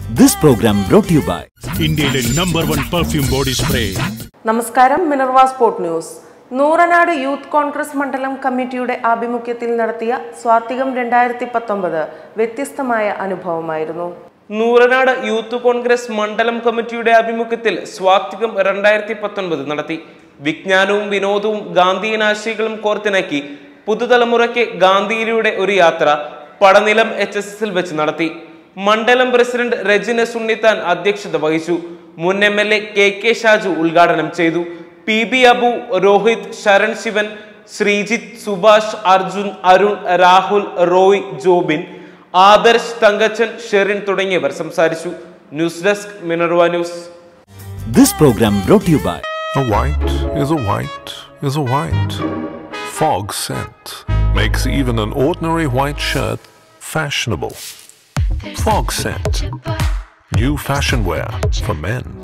This program brought to you by ഇന്ത്യയിലെ number one perfume body spray നമസ്കാരം Minerva sport news Nooranad Youth Congress മണ്ഡലം കമ്മിറ്റിയുടെ ആഭിമുഖ്യത്തിൽ നടത്തിയ സ്വാത്തികം രണ്ടായിരത്തി പത്തൊമ്പത് വ്യത്യസ്തമായ അനുഭവമായിരുന്നു നൂറനാട് യൂത്ത് കോൺഗ്രസ് മണ്ഡലം കമ്മിറ്റിയുടെ ആഭിമുഖ്യത്തിൽ സ്വാത്വികം രണ്ടായിരത്തി പത്തൊൻപത് നടത്തി വിജ്ഞാനവും വിനോദവും ഗാന്ധിയൻ ആശയങ്ങളും കോർത്തിണക്കി പുതുതലമുറയ്ക്ക് ഗാന്ധിയിലൂടെ ഒരു യാത്ര പടനിലം എച്ച് എസ് എസിൽ വെച്ച് നടത്തി മണ്ഡലം പ്രസിഡന്റ് രജിന സുണ്ണിത്താൻ അധ്യക്ഷത വഹിച്ചു മുൻ M L A K K Shaju ഉദ്ഘാടനം ചെയ്തു പി ബി അബു രോഹിത് ശരൺ ശിവൻ ശ്രീജിത്ത് സുഭാഷ് അർജുൻ അരുൺ രാഹുൽ റോയ് ജോബിൻ ആദർശ് തങ്കച്ചൻ ഷെറിൻ തുടങ്ങിയവർ സംസാരിച്ചു news desk Minerva news This program brought to you by A white is a white is a white. Fog scent makes even an ordinary white shirt fashionable. Fog scent. New fashion wear for men.